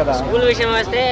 కదా స్కూల్ విషయం వస్తే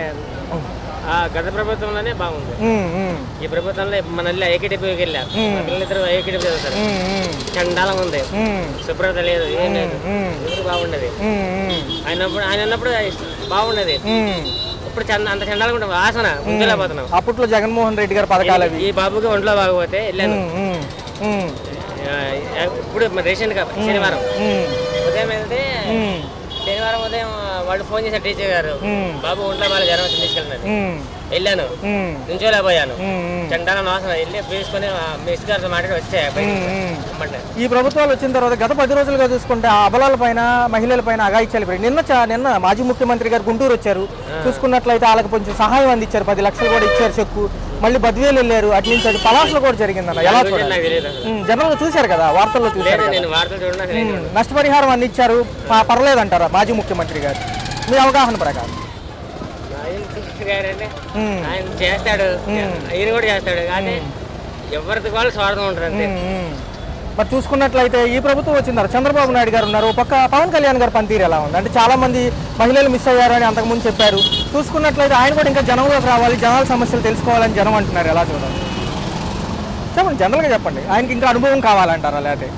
ఆ గత ప్రభుత్వంలోనే బాగుంది ఉమ్, ఉమ్, ఈ ప్రభుత్వంలో మన ఏకీటీపీకి వెళ్ళా మా పిల్లలిద్దరు ఏకీటీపీ చదువుతారు ఉమ్, ఉమ్, చండాలం ఉంది ఉమ్, శుభ్రత లేదు ఏం లేదు ఉమ్, ఎదురు బాగుండేది ఉమ్, ఉమ్, ఆయన అప్పుడు ఆయన ఉన్నప్పుడు బాగుండేది ఉమ్. ఇప్పుడు చంద అంత చండాలంగా ఉంటుంది ఆసన ముందులేకపోతున్నాం అప్పట్లో జగన్మోహన్ రెడ్డి గారి పథకాలు అవి ఈ బాబుకి ఒంట్లో బాగపోతే వెళ్ళాను ఉమ్, ఉమ్, ఉమ్, ఆ, ఇప్పుడు రీసెంట్ గా శనివారం ఉమ్, ఉదయం వెళ్తే ఉమ్, శనివారం ఉదయం వాళ్ళు ఫోన్ చేశారు టీచర్ గారు ఉమ్, బాబు ఒంట్లో బాగా జ్వరం వచ్చి తీసుకెళ్ళినది ఉమ్, వెళ్ళాను ఉమ్, నుంచోలేకపోయాను ఉమ్, ఉమ్. చండాలం వాసన వెళ్ళి తీసుకొని మిస్ గారితో మాట్లాడి వచ్చే బయటికి. ఉమ్. రమ్మంటే. ఈ ప్రభుత్వాలు వచ్చిన తర్వాత గత పది రోజులుగా చూసుకుంటే ఆ అబలాల పైన మహిళల పైన అగాయిత్యాలు పెరిగి నిన్న చా- నిన్న మాజీ ముఖ్యమంత్రి గారు గుంటూరు వచ్చారు చూసుకున్నట్లయితే వాళ్ళకి కొంచెం సహాయం అందించారు పది లక్షలు కూడా ఇచ్చారు చెక్కు మళ్ళీ బద్వేలు వెళ్ళారు అటు నుంచి అటు పలాసలో కూడా జరిగిందన్న ఎలా దాని గురించి చూడాలి నాకు తెలియదు అసలు. ఉమ్, జనరల్ గా చూశారు కదా వార్తల్లో చూశారు లేదు కదా. నేను వార్తలు చూడడం అసలు ఏం ఉమ్, నష్టపరిహారం అందించారు ప- పర్లేదంటారా మాజీ ముఖ్యమంత్రి గారు మీ అవగాహన ప్రకారం ఆయన టీచర్ గారంటే ఉమ్, ఆయన చేస్తాడు ఈయన కూడా చేస్తాడు కానీ ఎవరికి వాళ్ళు స్వార్థం ఉంటారు అంతే ఉమ్, ఉమ్. మరి చూసుకున్నట్లయితే ఈ ప్రభుత్వం వచ్చిన తర్వాత చంద్రబాబు నాయుడు గారు ఉన్నారు ఓ పక్క పవన్ కళ్యాణ్ గారు పనితీరు ఎలా ఉంది అంటే చాలా మంది మహిళలు మిస్ అయ్యారు అని అంతకుముందు చెప్పారు చూసుకున్నట్లయితే ఆయన కూడా ఇంకా జనంలోకి రావాలి జనాల సమస్యలు తెలుసుకోవాలని జనం అంటున్నారు ఎలా చూడాలి చెప్పండి జనరల్గా చెప్పండి ఆయనకి ఇంకా అనుభవం కావాలంటారా లేకపోతే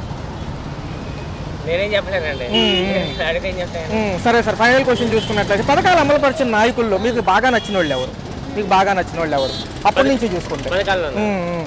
నేనేం చెప్పలేనండి అడిగితే ఏం చెప్తాను ఉమ్, సరే సార్ ఫైనల్ క్వశ్చన్ చూసుకున్నట్లయితే పథకాలు అమలు పరిచిన నాయకుల్లో మీకు బాగా నచ్చిన వాళ్ళు ఎవరు మీకు బాగా నచ్చిన వాళ్ళు ఎవరు అప్పటి నుంచి చూసుకుంటే పథకాల్లో ఉమ్, ఉమ్,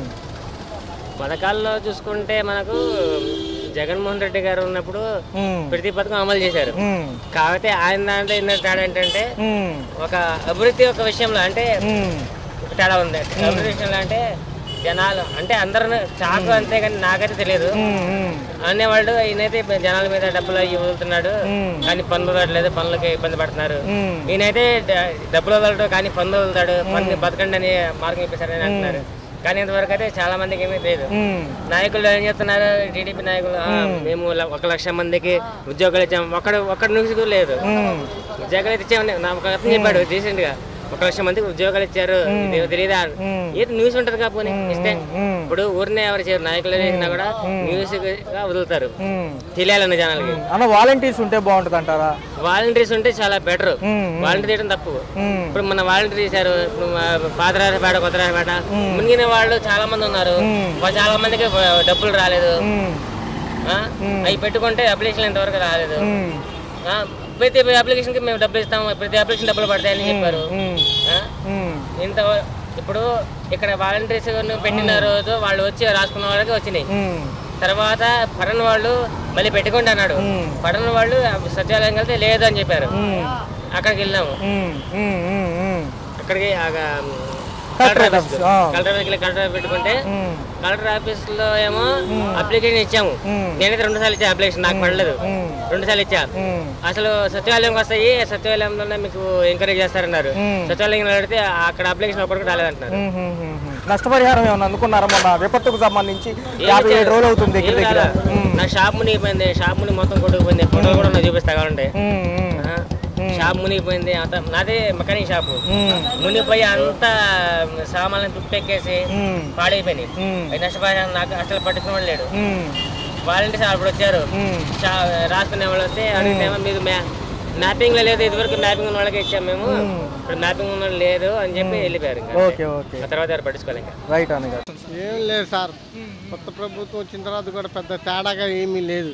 పథకాల్లో చూసుకుంటే మనకు జగన్మోహన్ రెడ్డి గారు ఉన్నప్పుడు ఉమ్, ప్రతి పథకం అమలు చేశారు ఉమ్, కాకపోతే ఆయన దాంట్లో ఏంటంటే తేడా ఏంటంటే ఉమ్, ఒక అభివృద్ధి ఒక విషయంలో అంటే ఉమ్, ఒక తేడా ఉంది అభివృద్ధి విషయంలో అంటే జనాలు అంటే అందరూ చాకు అంతే కానీ నాకైతే తెలియదు ఉమ్, ఉమ్, అనేవాళ్ళు ఈయనైతే జనాల మీద డబ్బులు అవి వదులుతున్నాడు మ్మ్. కానీ పన్ను వదలట్లేదు పనులకి ఇబ్బంది పడుతున్నారు ఉమ్. ఈయనైతే డ- డబ్బులు వదలడు కానీ పన్ను వదులుతాడు పన్ను బతకండి అని మార్గం ఇప్పిస్తారని అంటున్నారు కానీ ఇంతవరకు అయితే చాలా మందికి ఏమీ లేదు ఉమ్, నాయకులు ఏం చెప్తున్నారు టీడీపీ నాయకులు "ఆ, మేము ల- ఒక లక్ష మందికి ఉద్యోగాలు ఇచ్చాం ఒక్కడ ఒక్కడి నుంచి కూడా లేదు ఉమ్, ఉద్యోగాలు అయితే ఇచ్చామని నాకు ఒక అతను చెప్పాడు రీసెంట్ గా ఒక లక్ష మందికి ఉద్యోగాలు ఇచ్చారు ఇది తెలియదా మ్మ్. ఏది న్యూస్ ఉంటది కాకపోతే ఇస్తే మ్మ్. ఇప్పుడు ఊరినే ఎవరు చేయరు నాయకులు చేసినా కూడా న్యూస్ గా వదులుతారు ఉమ్. తెలియాలన్న జనాలకి అన్న వాలంటీర్స్ ఉంటే బాగుంటుంది అంటారా వాలంటీర్స్ ఉంటే చాలా బెటర్ మ్మ్. వాలంటీర్ చేయడం తప్పు ఉమ్, ఇప్పుడు మన వాలంటీర్ చేశారు ఇప్పుడు మా పాతరాజపేట కొత్తరాజపేట మునిగిన వాళ్ళు చాలా మంది ఉన్నారు వాళ్ళు చాలా మందికి డబ్బులు రాలేదు ఉమ్, ఆ? అవి పెట్టుకుంటే అప్లికేషన్ ఇంతవరకు రాలేదు ఉమ్, ఆ? ప్రతి అప్లికేషన్ కి మేము డబ్బులు ఇస్తాం ప్రతి అప్లికేషన్ డబ్బులు పడతాయని చెప్పారు ఉమ్, ఆ? ఉమ్, ఇంత ఇప్పుడు ఇక్కడ వాలంటీర్స్ పెట్టిన రోజు వాళ్ళు వచ్చి రాసుకున్న వాళ్ళకి వచ్చినాయి ఉమ్, తర్వాత పడన వాళ్ళు మళ్ళీ పెట్టుకోండి అన్నాడు మ్మ్. పడన వాళ్ళు సచివాలయం వెళ్తే లేదు అని చెప్పారు ఉమ్, అక్కడికి వెళ్ళాము ఉమ్, ఉమ్, ఉమ్, ఉమ్, అక్కడికి ఆగా, మ్, కలెక్టర్ కలెక్టర్ ఆఫీస్, ఆఫీస్ ఆ. కలెక్టర్ ఆఫీస్కి కలెక్టర్ పెట్టుకుంటే ఉమ్, కలెక్టర్ ఆఫీస్ లో ఏమో అప్లికేషన్ ఇచ్చాము మ్మ్. నేనైతే రెండు సార్లు ఇచ్చా అప్లికేషన్ నాకు పడలేదు ఉమ్, రెండు సార్లు ఇచ్చా ఉమ్, అసలు సచివాలయంకి వస్తాయి సచివాలయంలోనే మీకు ఎంకరేజ్ చేస్తారన్నారు మ్మ్. సచివాలయం అడిగితే అక్కడ అప్లికేషన్ ఒక్కడికి రాలేదంటున్నారు ఉమ్, ఉమ్, ఉమ్, ఉమ్. నష్టపరిహారం ఏమన్నా అందుకున్నారా మొన్న విపత్తుకు సంబంధించి ఏం యాభై ఏడు ఇచ్చారు? రోజులు అవుతుంది దగ్గర ఏం దగ్గర రాలా. నా షాప్ మునిగిపోయింది షాప్ మునిగి మొత్తం కొట్టుకుపోయింది ఫోటోలు కూడా నాకు చూపిస్తా కావాలంటే ఉమ్, ఉమ్, ఆ, షాప్ మునిగిపోయింది అంత నాదే మెకానిక్ షాప్ ఉమ్, మునిగిపోయి అంతా సామాన్లను తుప్పెక్కేసి ఉమ్, పాడైపోయినాయి ఉమ్, అవి నష్టపరిహారం నాకు అసలు పట్టించుకున్న లేడు ఉమ్, వాలంటీర్స్ అప్పుడు వచ్చారు ఉమ్, షా- రాసుకునే వాళ్ళు వస్తే అడిగితేమో మీకు మ్యా మ్యాపింగ్ లో లేదు ఇదివరకు మ్యాపింగ్ ఉన్న వాళ్ళకి ఇచ్చాము మేము ఇప్పుడు మ్యాపింగ్ ఉన్న వాళ్ళు లేదు అని చెప్పి వెళ్ళిపోయారు ఇంకా ఓకే ఓకే ఆ తర్వాత ఎవరు పట్టించుకోవాలి ఇంకా రైట్ అన్నగారు ఏం లేదు సార్ కొత్త ప్రభుత్వం వచ్చిన తర్వాత కూడా పెద్ద తేడాగా ఏమీ లేదు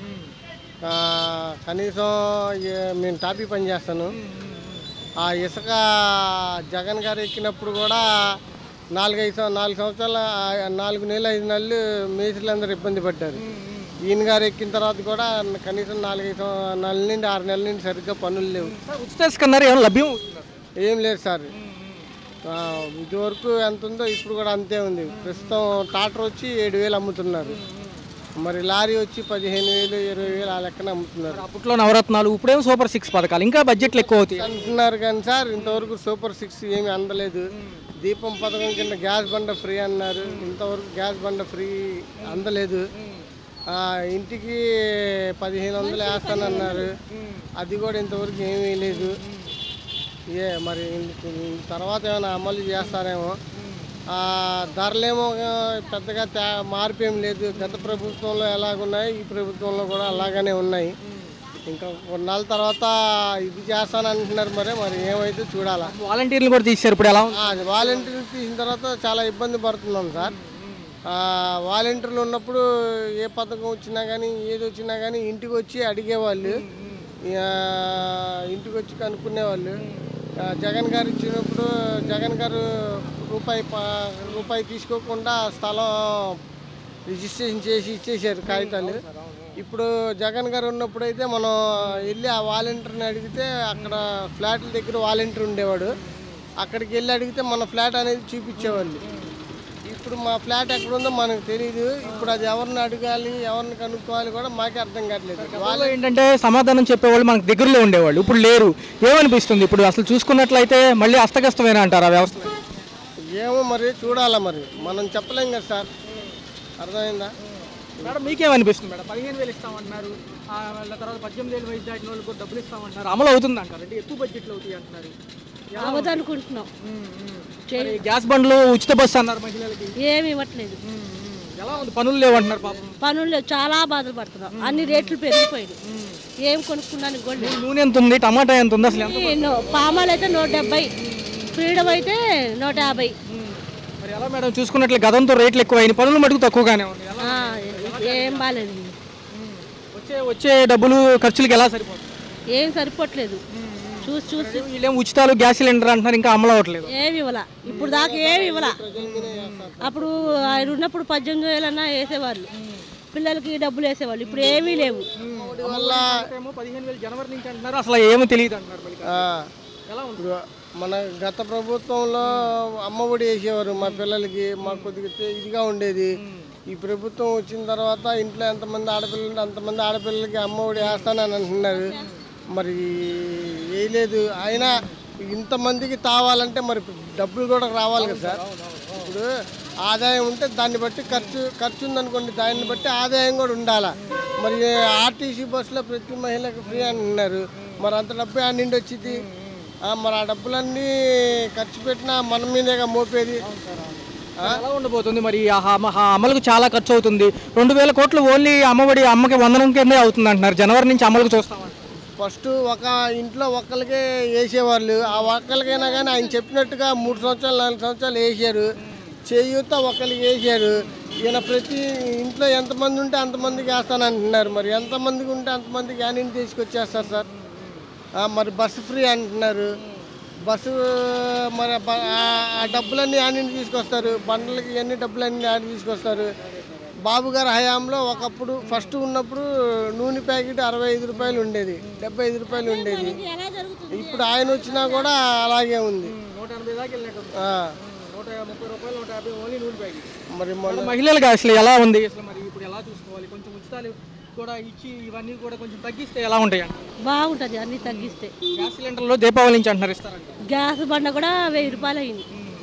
ఆ, కనీసం ఏ- మేము టాపీ పని చేస్తాను ఆ ఇసుక జగన్ గారు ఎక్కినప్పుడు కూడా నాలుగైదు సం- నాలుగు సంవత్సరాల ఆ, నాలుగు నెలలు ఐదు నెలలు మేస్త్రులందరూ ఇబ్బంది పడ్డారు ఈయన గారు ఎక్కిన తర్వాత కూడా కనీసం నాలుగైదు సం- నెలల నుండి ఆరు నెలల నుండి సరిగ్గా పనులు లేవు ఉచిత ఇసుకన్నారు ఏమైనా లభ్యం అవుతుందా? ఏం లేదు సార్ ఆ, ఇదివరకు ఎంత ఉందో ఇప్పుడు కూడా అంతే ఉంది ప్రస్తుతం టాటర్ వచ్చి ఏడు వేలు అమ్ముతున్నారు మరి లారీ వచ్చి పదిహేను వేలు ఇరవై వేలు ఆ లెక్కన అమ్ముతున్నారు అప్పట్లో నవరత్నాలు ఇప్పుడేమో సూపర్ సిక్స్ పథకాలు ఇంకా బడ్జెట్లు ఎక్కువ అవుతాయి అంటున్నారు కానీ సార్ ఇంతవరకు సూపర్ సిక్స్ ఏమీ అందలేదు దీపం పథకం కింద గ్యాస్ బండ ఫ్రీ అన్నారు ఇంతవరకు గ్యాస్ బండ ఫ్రీ అందలేదు ఆ, ఇంటికి పదిహేను వందలు వేస్తానన్నారు అది కూడా ఇంతవరకు ఏమీ లేదు ఏ మరి ఇంక- ఇంక తర్వాత ఏమైనా అమలు చేస్తారేమో ఆ, ధరలేమో ఆ, పెద్దగా తే మార్పు ఏం లేదు గత ప్రభుత్వంలో ఎలాగున్నాయి ఈ ప్రభుత్వంలో కూడా అలాగనే ఉన్నాయి ఇంకా కొన్నాళ్ళ తర్వాత ఇది చేస్తాను అంటున్నారు మరి మరి ఏమైతే చూడాలా వాలంటీర్లు కూడా తీశారు ఇప్పుడు ఎలా ఉంది ఆ, అది వాలంటీర్లు తీసిన తర్వాత చాలా ఇబ్బంది పడుతున్నాం సార్ ఆ, వాలంటీర్లు ఉన్నప్పుడు ఏ పథకం వచ్చినా కానీ ఏది వచ్చినా కానీ ఇంటికి వచ్చి అడిగేవాళ్ళు ఆ, ఇంటికి వచ్చి కనుక్కునేవాళ్ళు ఆ, జగన్ గారు ఇచ్చినప్పుడు జగన్ గారు రూపాయి ప- రూపాయి తీసుకోకుండా స్థలం రిజిస్ట్రేషన్ చేసి ఇచ్చేసారు కాగితాలు ఇప్పుడు జగన్ గారు ఉన్నప్పుడు అయితే మనం వెళ్ళి ఆ వాలంటీర్ని అడిగితే అక్కడ ఫ్లాట్ల దగ్గర వాలంటీర్ ఉండేవాడు అక్కడికి వెళ్ళి అడిగితే మన ఫ్లాట్ అనేది చూపించేవాళ్ళు ఇప్పుడు మా ఫ్లాట్ ఎక్కడ ఉందో మనకు తెలియదు ఇప్పుడు అది ఎవరిని అడగాలి ఎవరిని కనుక్కోవాలి కూడా మాకే అర్థం కావట్లేదు వాళ్ళు ఏంటంటే సమాధానం చెప్పేవాళ్ళు మనకు దగ్గరలో ఉండేవాళ్ళు ఇప్పుడు లేరు ఏమనిపిస్తుంది ఇప్పుడు అసలు చూసుకున్నట్లయితే మళ్ళీ అస్తవ్యస్తమైన అంటారు ఆ వ్యవస్థ ఏమో మరి చూడాలా మరి మనం చెప్పలేం కదా సార్ అర్థమైందా మేడం మీకేమనిపిస్తుంది మేడం పదిహేను వేలు ఇస్తామంటున్నారు ఆ, వాళ్ళ తర్వాత పద్దెనిమిది వేలు వయసు దాటిన వాళ్ళకి కూడా డబ్బులు ఇస్తామంటున్నారు అమలు అవుతుంది అంటారు అంటే ఎక్కువ బడ్జెట్లో అవుతాయి అంటున్నారు అవదనుకుంటున్నాం మరి గ్యాస్ బండ్లు ఉచిత బస్సు అన్నారు మహిళలకి ఏమి ఇవ్వట్లేదు ఎలా ఉంది పనులు లేవంటున్నారు పాపం పనులు లేవు, చాలా బాధలు పడుతున్నాం అన్ని రేట్లు పెరిగిపోయినాయి ఏం కొనుక్కున్నాను గోల్డ్ నూనె ఎంత ఉంది టమాటా ఎంత ఉంది అసలు ఎంత పామాలు అయితే నూట డెబ్బై ఫ్రీడమ్ అయితే నూట యాభై మరి ఎలా మేడం చూసుకున్నట్లు గతంతో రేట్లు ఎక్కువ అయినాయి పనులు మటుకు తక్కువగానే ఉంది ఎలా? ఆ, ఏం బాగాలేదు వచ్చే వచ్చే డబ్బులు ఖర్చులకి ఎలా సరిపోతుంది ఏం సరిపోవట్లేదు చూసి చూసి వీళ్ళేం ఉచితాలు గ్యాస్ సిలిండర్ అంటున్నారు ఇంకా అమలు అవ్వట్లేదు ఏమి ఇవ్వాల ఇప్పుడు దాకా ఏమి ఇవ్వాల అప్పుడు ఆయన ఉన్నప్పుడు పద్దెనిమిది వేలన్నా వేసేవాళ్ళు పిల్లలకి డబ్బులు వేసేవాళ్ళు ఇప్పుడు ఏమీ లేవు వల్ల ఏమో పదిహేను వేలు జనవరి నుంచి అంటున్నారు అసలు ఏమో తెలియదు అంటున్నారు మళ్ళీ. ఆ, ఎలా ఉంది ఇప్పుడు మన గత ప్రభుత్వంలో అమ్మఒడి వేసేవారు మా పిల్లలకి మాకు కొద్దిగా తె- ఇదిగా ఉండేది ఈ ప్రభుత్వం వచ్చిన తర్వాత ఇంట్లో ఎంతమంది ఆడపిల్లలు ఉంటే అంతమంది ఆడపిల్లలకి అమ్మఒడి వేస్తానని అంటున్నారు మరి వేయలేదు అయినా ఇంతమందికి తావాలంటే మరి డబ్బులు కూడా రావాలి కదా సార్ ఇప్పుడు ఆదాయం ఉంటే దాన్ని బట్టి ఖర్చు ఖర్చు ఉందనుకోండి దాన్ని బట్టి ఆదాయం కూడా ఉండాలా మరి ఆర్టీసీ బస్సులో ప్రతి మహిళకు ఫ్రీ అంటున్నారు మరి అంత డబ్బు ఆ నుండి వచ్చింది ఆ, మరి ఆ డబ్బులన్నీ ఖర్చు పెట్టినా మన మీదేగా మోపేది ఆ? ఎలా ఉండబోతుంది మరి ఆ హమ- ఆ అమలుకు చాలా ఖర్చు అవుతుంది రెండు వేల కోట్లు ఓన్లీ అమ్మఒడి అమ్మకి వందనం కిందే అవుతుంది అంటున్నారు జనవరి నుంచి అమలుకు చూస్తామంటారు ఫస్ట్ ఒక ఇంట్లో ఒక్కరికే వేసేవాళ్ళు ఆ ఒక్కరికైనా కానీ ఆయన చెప్పినట్టుగా మూడు సంవత్సరాలు నాలుగు సంవత్సరాలు వేసారు చేయూత ఒకరికి వేసారు ఈయన ప్రతి ఇంట్లో ఎంతమంది ఉంటే అంతమందికి వేస్తానంటున్నారు మరి ఎంతమందికి ఉంటే అంతమందికి యానిని తీసుకొచ్చేస్తారు సార్ ఆ, మరి బస్సు ఫ్రీ అంటున్నారు బస్సు మరి బ- ఆ- ఆ డబ్బులన్నీ యానిని తీసుకొస్తారు బండ్లకి ఎన్ని డబ్బులన్నీ యాని తీసుకొస్తారు బాబు గారి హయాంలో ఒకప్పుడు ఫస్ట్ ఉన్నప్పుడు నూనె ప్యాకెట్ అరవై ఐదు రూపాయలు ఉండేది డెబ్బై ఐదు రూపాయలు ఉండేది ఎలా జరుగుతుంది ఇప్పుడు ఆయన వచ్చినా కూడా అలాగే ఉంది నూట ఎనభై దాకా వెళ్ళినట్టుంది ఆ, నూట ముప్పై రూపాయలు నూట యాభై ఓన్లీ నూనె ప్యాకెట్ మరి మొన్న మహిళలకు అసలు ఎలా ఉంది అసలు మరి ఇప్పుడు ఎలా చూసుకోవాలి కొంచెం ఉచితాలు కూడా ఇచ్చి ఇవన్నీ కూడా కొంచెం తగ్గిస్తే ఎలా ఉంటాయి అంట బాగుంటుంది అన్ని తగ్గిస్తే గ్యాస్ సిలిండర్లో దీపావళి నుంచి అంటున్నారు ఇస్తారంట గ్యాస్ బండ కూడా వెయ్యి రూపాయలు అయింది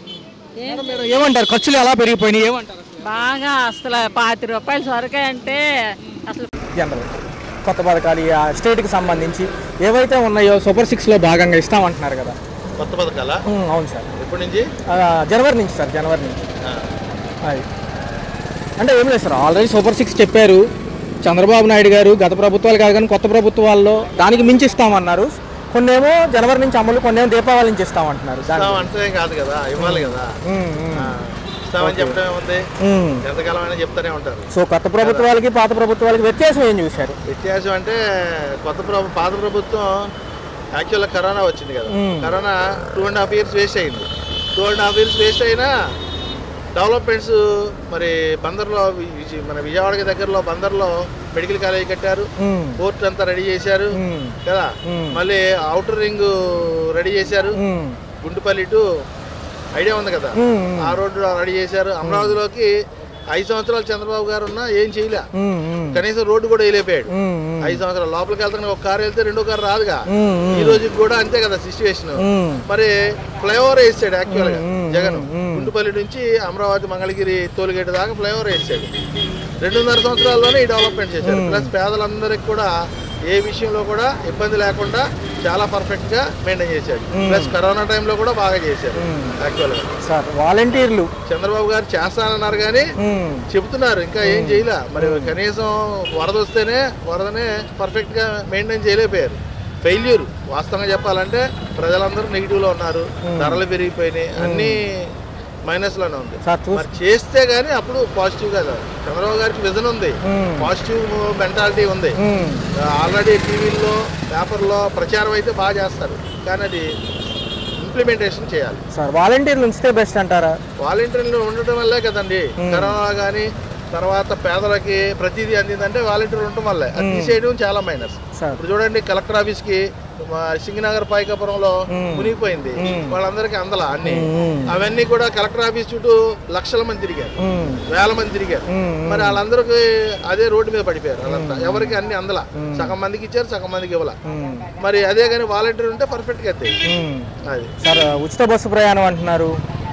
ఏం మేడం మేడం ఏమంటారు ఖర్చులు ఎలా పెరిగిపోయినాయి ఏమంటారు అసలు బాగా అసలు పాతి రూపాయలు సొరకాయ అంటే అసలు జనరల్ కొత్త పథకాలు ఈ ఆ స్టేట్కి సంబంధించి ఏవైతే ఉన్నాయో సూపర్ సిక్స్లో భాగంగా ఇస్తామంటున్నారు కదా కొత్త పథకాల ఉమ్, అవును సార్ ఎప్పటి నుంచి ఆ, జనవరి నుంచి సార్ జనవరి నుంచి అది అంటే ఏం లేదు సార్ ఆల్రెడీ సూపర్ సిక్స్ చెప్పారు చంద్రబాబు నాయుడు గారు గత ప్రభుత్వాలు కాదు కానీ కొత్త ప్రభుత్వాల్లో దానికి మించి ఇస్తామన్నారు కొన్నేమో జనవరి నుంచి అమలు కొన్నేమో దీపావళి నుంచి ఇస్తామంటున్నారు దాని ఇస్తాం అంటే కాదు కదా ఇవ్వాలి కదా ఉమ్, ఉమ్, ఆ, ఇస్తామని చెప్పడం ఏముంది ఉమ్. ఎంతకాలం అయినా చెప్తానే ఉంటారు సో కొత్త ప్రభుత్వాలకి పాత ప్రభుత్వాలకి వ్యత్యాసం ఏం చూశారు వ్యత్యాసం అంటే కొత్త ప్రభు పాత ప్రభుత్వం యాక్చువల్గా కరోనా వచ్చింది కదా మ్మ్. Corona two and half years waste అయింది two and half years waste అయినా డెవలప్మెంట్స్ మరి బందర్లో విజ- మన విజయవాడకి దగ్గరలో బందర్లో మెడికల్ కాలేజ్ కట్టారు ఉమ్, పోర్ట్ అంతా రెడీ చేశారు ఉమ్, కదా మ్మ్. మళ్ళీ అవుటర్ రింగ్ రెడీ చేశారు ఉమ్, గుంటుపల్లి టు ఐడియా ఉంది కదా మ్మ్. ఆ రోడ్డు రెడీ చేశారు అమరావతిలోకి ఐదు సంవత్సరాలు చంద్రబాబు గారు ఉన్నా ఏం చేయలే ఉమ్, ఉమ్, కనీసం రోడ్డు కూడా వేయలేపాడు ఉమ్, ఉమ్, ఐదు సంవత్సరాలు లోపలికి వెళ్తాను ఒక కారు వెళ్తే రెండో కారు రాదుగా ఉమ్, ఉమ్. ఈ రోజుకి కూడా అంతే కదా సిచ్యువేషన్ ఉమ్, మరి ఫ్లైఓవర్ వేసాడు యాక్చువల్ గా మ్మ్, జగన్ మ్మ్. గుంటుపల్లి నుంచి అమరావతి మంగళగిరి టోల్గేట్ దాకా ఫ్లైఓవర్ వేసాడు రెండున్నర సంవత్సరాల్లోనే ఈ డెవలప్మెంట్ చేశాడు ప్లస్ పేదలందరికీ కూడా ఏ విషయంలో కూడా ఇబ్బంది లేకుండా చాలా పర్ఫెక్ట్గా మెయింటైన్ చేశాడు ప్లస్ కరోనా టైంలో కూడా బాగా చేశారు యాక్చువల్గా సార్ వాలంటీర్లు చంద్రబాబు గారు చేస్తానన్నారు కానీ ఉమ్, చెబుతున్నారు ఇంకా ఏం చేయలే మరి కనీసం వరద వస్తేనే వరదనే పర్ఫెక్ట్గా మెయింటైన్ చేయలేకపోయారు ఫెయిల్యూర్ వాస్తవంగా చెప్పాలంటే ప్రజలందరూ నెగిటివ్లో ఉన్నారు ధరలు పెరిగిపోయినాయి అన్నీ మైనస్లోనే ఉంది సార్ చూస్ మరి చేస్తే గానీ అప్పుడు పాజిటివ్ కదా చంద్రబాబు గారికి విజన్ ఉంది మ్మ్. పాజిటివ్ మెంటాలిటీ ఉంది ఉమ్, ఆల్రెడీ టీవీల్లో పేపర్లో ప్రచారం అయితే బాగా చేస్తారు కానీ అది ఇంప్లిమెంటేషన్ చేయాలి సార్ వాలంటీర్లు ఉంచితే బెస్ట్ అంటారా వాలంటీర్లు ఉండటం వల్లే కదండి కరోనా కానీ తర్వాత పేదలకి ప్రతిదీ అందిందంటే వాలంటీర్లు ఉండటం వల్లే అది తీసేయడం చాలా మైనస్ సార్ ఇప్పుడు చూడండి కలెక్టర్ ఆఫీస్ కి మా సింగనగర్ పాయకాపురంలో మునిగిపోయింది వాళ్ళందరికీ అందల అన్ని అవన్నీ కూడా కలెక్టర్ ఆఫీస్ చుట్టూ లక్షల మంది తిరిగారు ఉమ్, వేల మంది తిరిగారు మరి వాళ్ళందరికీ అదే రోడ్డు మీద పడిపోయారు వాళ్ళంతా ఎవరికి అన్ని అందల సగం మందికి ఇచ్చారు సగం మందికి ఇవ్వాల ఉమ్, మరి అదే కానీ వాలంటీర్ ఉంటే పర్ఫెక్ట్గా అవుతాయి ఉమ్. అది సార్ ఉచిత బస్సు ప్రయాణం అంటున్నారు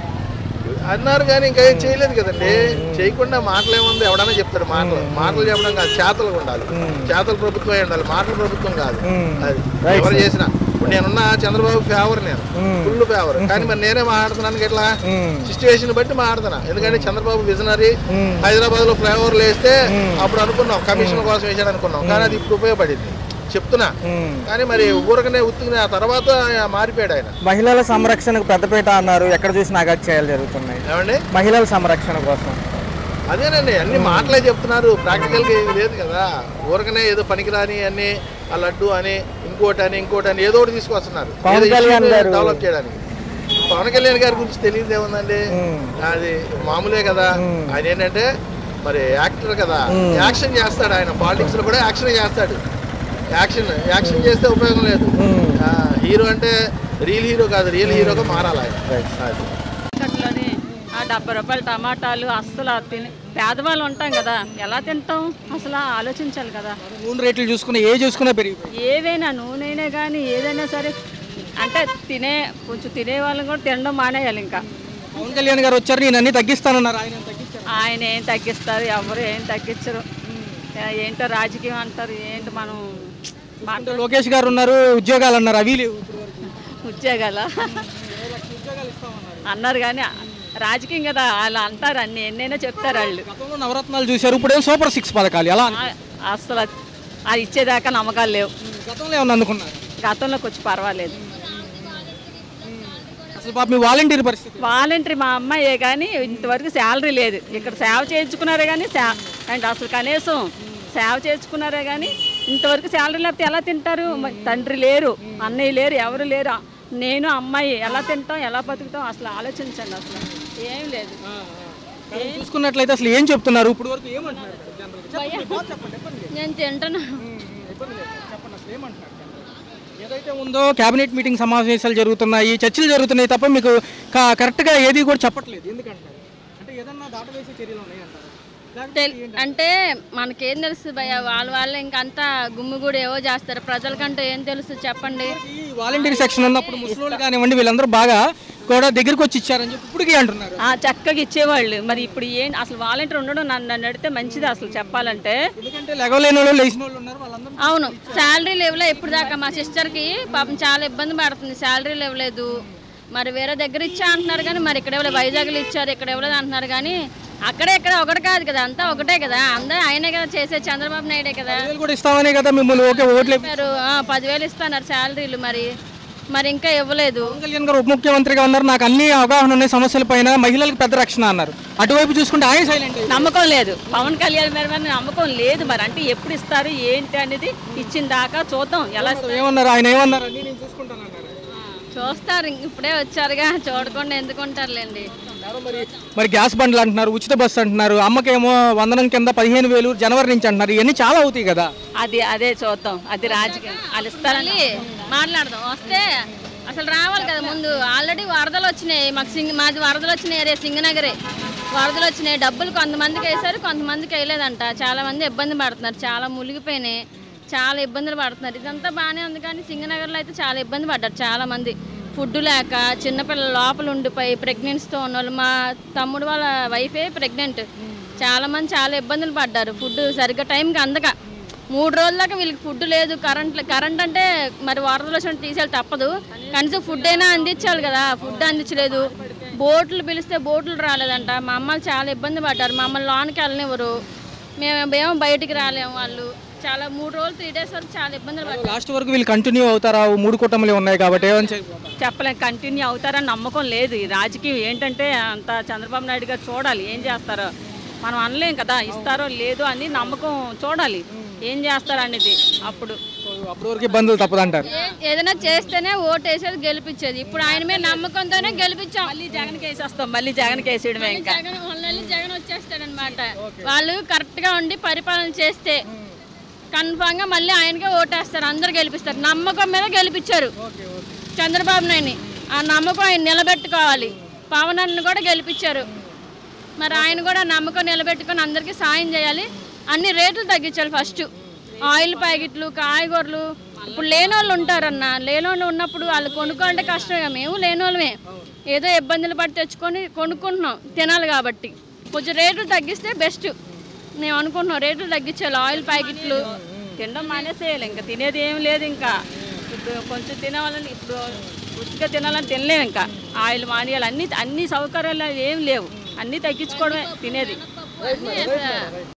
అన్నారు కానీ ఇంకా ఏం చేయలేదు కదండి చేయకుండా మాటలు ఏముంది ఎవడన్నా చెప్తాడు మాటలు మాటలు చెప్పడం కాదు చేతలు ఉండాలి చేతల ప్రభుత్వం అయి ఉండాలి మాటల ప్రభుత్వం కాదు మ్మ్. అది Right, ఎవరు sir. చేసినా ఇప్పుడు నేనున్న చంద్రబాబు ఫేవర్ నేను మ్మ్. ఫుల్ ఫేవర్ కానీ మరి నేనే మాట్లాడుతున్నాను ఎట్లా మ్మ్. సిచ్యువేషన్ బట్టి మాట్లాడుతున్నా ఎందుకంటే చంద్రబాబు విజనరీ మ్మ్. హైదరాబాద్ లో ఫ్లైఓవర్లు వేస్తే అప్పుడు అనుకున్నాం కమిషన్ కోసం వేసాడు అనుకున్నాం కానీ అది ఇప్పుడు ఉపయోగపడింది చెప్తున్నా ఉమ్. కానీ మరి ఊరకనే ఉత్తుకునే ఆ తర్వాత మారిపోయాడు ఆయన మహిళల సంరక్షణకు పెద్దపీట అన్నారు ఎక్కడ చూసినా అగత్యాలు జరుగుతున్నాయి ఏమండి మహిళల సంరక్షణ కోసం అదేనండి అన్ని మాటలే చెప్తున్నారు ప్రాక్టికల్గా ఏమి లేదు కదా ఊరకనే ఏదో పనికిరాని అన్ని ఆ లడ్డు అని ఇంకోటి అని ఇంకోటి అని ఏదో ఒకటి తీసుకొస్తున్నారు పవన్ ఏదో కళ్యాణ్ issue ని గారు- డెవలప్ చేయడానికి పవన్ కళ్యాణ్ గారి గురించి తెలియదు ఏముందండి ఉమ్. అది మామూలే కదా ఆయన ఏంటంటే మరి యాక్టర్ కదా యాక్షన్ చేస్తాడు ఆయన పాలిటిక్స్ లో కూడా యాక్షన్ చేస్తాడు యాక్షన్ యాక్షన్ చేస్తే ఉపయోగం లేదు ఆ, హీరో అంటే రియల్ హీరో కాదు రియల్ హీరోగా మారాలి ఆయన అది మార్కెట్లోని ఆ డెబ్బై రూపాయలు టమాటాలు అస్సలు తిని పేదవాళ్ళు ఉంటాం కదా ఎలా తింటాం అసలు ఆలోచించాలి కదా నూనె రేట్లు చూసుకున్నా ఏ చూసుకున్నా పెరిగిపోయి ఏవైనా నూనెైనా కానీ ఏదైనా సరే అంటే తినే కొంచెం తినే వాళ్ళని కూడా తినడం మానేయాలి ఇంకా పవన్ కళ్యాణ్ గారు వచ్చారు నేను అన్ని తగ్గిస్తానన్నారు ఆయన ఏం తగ్గించారు ఆయన ఏం తగ్గిస్తారు ఎవరు ఏం తగ్గించరు ఏంటో రాజకీయం అంటారు ఏంటి మనం అంటే లోకేష్ గారు ఉన్నారు ఉద్యోగాలు అన్నారు అవి లేవు ఇప్పుడు వరకు. ఉద్యోగాల అన్నారు కానీ రాజకీయం కదా వాళ్ళు అంటారు అన్ని ఎన్నైనా చెప్తారు వాళ్ళు గతంలో నవరత్నాలు చూశారు ఇప్పుడు ఏం సూపర్ సిక్స్ పథకాలు ఎలా అని ఆ- అసలు అది ఇచ్చేదాకా నమ్మకాలు లేవు గతంలో ఏమన్నా అందుకున్నారు గతంలో కొంచెం పర్వాలేదు అసలు పాప మీ వాలంటీర్ పరిస్థితి వాలంటరీ మా అమ్మాయే కానీ ఇంతవరకు శాలరీ లేదు ఇక్కడ సేవ చేయించుకున్నారే కానీ సే- అంటే అసలు కనీసం సేవ చేయించుకున్నారే కానీ ఇంతవరకు శాలరీ లేకపోతే ఎలా తింటారు మ- తండ్రి లేరు అన్నయ్య లేరు ఎవరు లేరు నేను అమ్మాయి ఎలా తింటాం ఎలా బతుకుతాం అసలు ఆలోచించండి అసలు ఏం లేదు కానీ చూసుకున్నట్లయితే అసలు ఏం చెప్తున్నారు ఇప్పుడు వరకు ఏమంటున్నారు జనరల్గా? నేను తింటున్నా ఇబ్బంది లేదు. చెప్పండి అసలు ఏమంటున్నారు జనరల్గా? ఏదైతే ఉందో కేబినెట్ మీటింగ్ సమావేశాలు జరుగుతున్నాయి చర్చలు జరుగుతున్నాయి తప్ప మీకు క- కరెక్ట్గా ఏది కూడా చెప్పట్లేదు ఎందుకంటారు అంటే ఏదన్నా దాటవేసే చర్యలు ఉన్నాయి అంటారు తెల్- అంటే మనకేం తెలుసు భయ వాళ్ళ వాళ్ళు ఇంకంతా గుమ్మి కూడా ఏవో చేస్తారు ప్రజలకంటే ఏం తెలుసు చెప్పండి ఈ వాలంటీర్ సెక్షన్ ఉన్నప్పుడు ముసలోళ్ళు కానివ్వండి వీళ్ళందరూ బాగా కూడా దగ్గరికి వచ్చి ఇచ్చారని చెప్పి ఇప్పటికీ అంటున్నారు ఆ, చక్కగా ఇచ్చేవాళ్ళు మరి ఇప్పుడు ఏం అసలు వాలంటీర్ ఉండడం నన్ను నన్ను అడిగితే మంచిది అసలు చెప్పాలంటే ఎందుకంటే లెగవలేని వాళ్ళు లేచిన వాళ్ళు ఉన్నారు వాళ్ళందరూ అవును శాలరీ లేవలే ఇప్పుడు దాకా మా సిస్టర్కి పాపం చాలా ఇబ్బంది పడుతుంది శాలరీ లేవలేదు మరి వేరే దగ్గర ఇచ్చా అంటున్నారు కానీ మరి ఇక్కడ ఇవ్వలేదు వైజాగ్లో ఇచ్చారు ఇక్కడ ఇవ్వలేదు అంటున్నారు కానీ అక్కడే ఇక్కడ ఒకటి కాదు కదా అంతా ఒకటే కదా అందరూ ఆయనే కదా చేసే చంద్రబాబు నాయుడే కదా పదివేలు కూడా ఇస్తామనే కదా మిమ్మల్ని ఓకే ఓట్లు వేపి- చెప్పారు ఆ, పదివేలు ఇస్తున్నారు శాలరీలు మరి మరి ఇంకా ఇవ్వలేదు పవన్ కళ్యాణ్ గారు ఉప ముఖ్యమంత్రిగా ఉన్నారు నాకు అన్ని అవగాహన ఉన్నాయి సమస్యల పైన మహిళలకు పెద్ద రక్షణ అన్నారు అటువైపు చూసుకుంటే ఆయన సైలెంట్ నమ్మకం లేదు పవన్ కళ్యాణ్ మీద మరి నమ్మకం లేదు మరి అంటే ఎప్పుడు ఇస్తారు ఏంటి అనేది ఇచ్చిన దాకా చూద్దాం ఎలా ఏమన్నారు ఆయన ఏమన్నారు అన్ని నేను చూసుకుంటాను అన్నారు చూస్తారు ఇంక ఇప్పుడే వచ్చారుగా చూడకుండా ఎందుకు ఉంటారులేండి మరి మరి గ్యాస్ బండ్లు అంటున్నారు ఉచిత బస్సు అంటున్నారు అమ్మకేమో వందనం కింద పదిహేను వేలు జనవరి నుంచి అంటున్నారు ఇవన్నీ చాలా అవుతాయి కదా అది అదే చూద్దాం అది రాజకీయం వాళ్ళు ఇస్తారని మళ్ళీ మాట్లాడదాం వస్తే అసలు రావాలి కదా ముందు ఆల్రెడీ వరదలు వచ్చినాయి మాకు సింగ్ మాది వరదలు వచ్చినాయి అరే సింగనగరే వరదలు వచ్చినాయి డబ్బులు కొంతమందికి వేశారు కొంతమందికి వేయలేదంట చాలా మంది ఇబ్బంది పడుతున్నారు చాలా మునిగిపోయినాయి చాలా ఇబ్బందులు పడుతున్నారు ఇదంతా బాగానే ఉంది కానీ సింగనగర్లో అయితే చాలా ఇబ్బంది పడ్డారు చాలా మంది ఫుడ్ లేక చిన్నపిల్లల లోపల ఉండిపోయి ప్రెగ్నెన్సీతో ఉన్న వాళ్ళు మా తమ్ముడు వాళ్ళ వైఫే ప్రెగ్నెంట్ చాలా మంది చాలా ఇబ్బందులు పడ్డారు ఫుడ్ సరిగ్గా టైంకి అందక మూడు రోజుల దాకా వీళ్ళకి ఫుడ్ లేదు కరెంట్ కరెంట్ అంటే మరి వరదలు వచ్చినట్టు తీసేయాలి తప్పదు కనీసం ఫుడ్ అయినా అందించాలి కదా ఫుడ్ అందించలేదు బోట్లు పిలిస్తే బోట్లు రాలేదంట మా అమ్మలు చాలా ఇబ్బంది పడ్డారు మమ్మల్ని లోనికి వెళ్ళనివ్వరు మేము ఏమో బయటికి రాలేము వాళ్ళు చాలా మూడు రోజులు త్రీ డేస్ వరకు చాలా ఇబ్బందులు పడ్డారు లాస్ట్ వరకు వీళ్ళు కంటిన్యూ అవుతారా ఓ మూడు కుటుంబాలు ఉన్నాయి కాబట్టి ఏమని చెప్పి చెప్పలేం కంటిన్యూ అవుతారని నమ్మకం లేదు ఈ రాజకీయం ఏంటంటే అంత చంద్రబాబు నాయుడు గారు చూడాలి ఏం చేస్తారో మనం అనలేం కదా ఇస్తారో లేదో అని నమ్మకం చూడాలి ఏం చేస్తారో అనేది అప్పుడు అప్పటి వరకు ఇబ్బందులు తప్పదంటారు ఏ- ఏదైనా చేస్తేనే ఓటు వేసేది గెలిపించేది ఇప్పుడు ఆయన మీద నమ్మకంతోనే గెలిపించాం మళ్ళీ జగన్కి వేసేస్తాం మళ్ళీ జగన్కి వేసేయడమే ఇంకా జగన్ మళ్ళీ జగన్ వచ్చేస్తాడనమాట వాళ్ళు కరెక్ట్ గా ఉండి పరిపాలన చేస్తే కన్ఫామ్ గా మళ్ళీ ఆయనకే ఓటేస్తారు అందరు గెలిపిస్తారు నమ్మకం మీద గెలిపించారు చంద్రబాబు నాయుడిని ఆ నమ్మకం ఆయన నిలబెట్టుకోవాలి పవన్ అన్నను కూడా గెలిపించారు మరి ఆయన కూడా నమ్మకం నిలబెట్టుకొని అందరికీ సాయం చేయాలి అన్ని రేట్లు తగ్గించాలి ఫస్ట్ ఆయిల్ ప్యాకెట్లు కాయగూరలు ఇప్పుడు లేని వాళ్ళు ఉంటారన్న లేని వాళ్ళు ఉన్నప్పుడు వాళ్ళు కొనుక్కోవాలంటే కష్టమే మేము లేని వాళ్ళమే ఏదో ఇబ్బందులు పడి తెచ్చుకొని కొనుక్కుంటున్నాం తినాలి కాబట్టి కొంచెం రేట్లు తగ్గిస్తే బెస్ట్ మేము అనుకుంటున్నాం రేట్లు తగ్గించాలి ఆయిల్ ప్యాకెట్లు తినడం మానేసేయాలి ఇంకా తినేది ఏం లేదు ఇంకా ఇప్పుడు కొంచెం తినాలని ఇప్పుడు పుష్టిగా తినాలని తినలేము ఇంకా ఆయిల్ మానేయాలి అన్ని అన్ని సౌకర్యాలు ఏం లేవు అన్నీ తగ్గించుకోవడమే తినేది అన్నీ